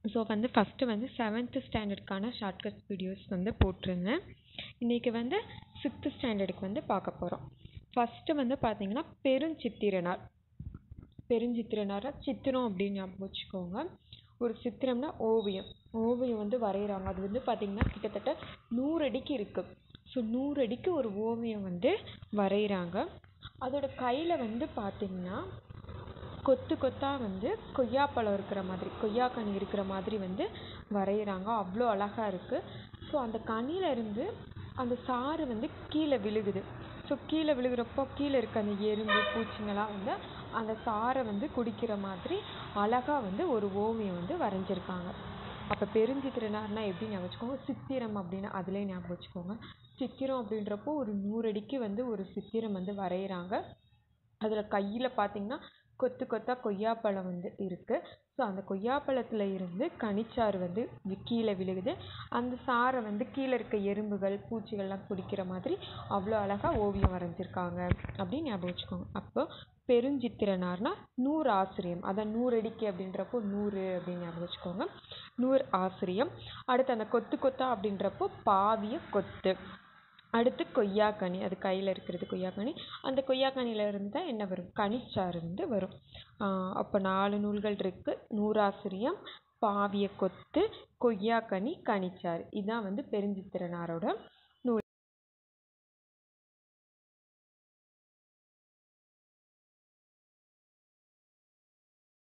so வந்து first வந்து seventh ஸ்டாண்டர்டுக்கான shortcut videos வந்து போட்டிருந்தேன் இன்றைக்கி வந்து சிக்ஸ்த்து ஸ்டாண்டர்டுக்கு வந்து பார்க்க போகிறோம் ஃபஸ்ட்டு வந்து பார்த்தீங்கன்னா பெருஞ்சித்திரனார் பெருஞ்சித்திரனாரை சித்திரம் அப்படின்னு ஞாபகம் வச்சுக்கோங்க ஒரு சித்திரம்னா ஓவியம் ஓவியம் வந்து வரைகிறாங்க அது வந்து பார்த்திங்கன்னா கிட்டத்தட்ட நூறு அடிக்கு இருக்குது ஸோ நூறு அடிக்கு ஒரு ஓவியம் வந்து வரைகிறாங்க அதோட கையில் வந்து பார்த்திங்கன்னா கொத்து கொத்தாக வந்து கொய்யாப்பழம் இருக்கிற மாதிரி கொய்யாக்கனி இருக்கிற மாதிரி வந்து வரைகிறாங்க அவ்வளோ அழகாக இருக்குது ஸோ அந்த கனியில் இருந்து அந்த சாறு வந்து கீழே விழுகுது ஸோ கீழே விழுகிறப்போ கீழே இருக்க அந்த எறும்பு பூச்சிங்கெல்லாம் வந்து அந்த சாறை வந்து குடிக்கிற மாதிரி அழகாக வந்து ஒரு ஓவியம் வந்து வரைஞ்சிருக்காங்க அப்போ பெருஞ்சித்திரனார்னா எப்படி ஞாபகம் வச்சுக்கோங்க சித்திரம் அப்படின்னு அதிலே ஞாபகம் வச்சுக்கோங்க சித்திரம் அப்படின்றப்போ ஒரு நூறு அடிக்கு வந்து ஒரு சித்திரம் வந்து வரைகிறாங்க அதில் கையில் பார்த்தீங்கன்னா கொத்து கொத்தாக கொய்யாப்பழம் வந்து இருக்குது ஸோ அந்த கொய்யாப்பழத்தில் இருந்து கனிச்சாறு வந்து கீழே விழுகுது அந்த சாறை வந்து கீழே இருக்க எறும்புகள் பூச்சிகள்லாம் குடிக்கிற மாதிரி அவ்வளோ அழகாக ஓவியம் வரைஞ்சிருக்காங்க அப்படின்னு ஞாபகம் வச்சுக்கோங்க அப்போ பெருஞ்சித்திரனார்னா நூறு ஆசிரியம் அதான் நூறு அடிக்கு அப்படின்றப்போ நூறு அப்படின்னு ஞாபகம் வச்சுக்கோங்க நூறு ஆசிரியம் அடுத்து அந்த கொத்து கொத்தா அப்படின்றப்போ பாவிய கொத்து அடுத்து கொய்யாக்கனி அது கையில் இருக்கிறது கொய்யாக்கனி அந்த கொய்யாக்கனியில் இருந்து தான் என்ன வரும் கனிச்சாறு வந்து வரும் அப்போ நாலு நூல்கள் இருக்குது நூறாசிரியம் பாவிய கொத்து கொய்யாக்கனி கனிச்சாறு இதுதான் வந்து பெருஞ்சித்திரனாரோட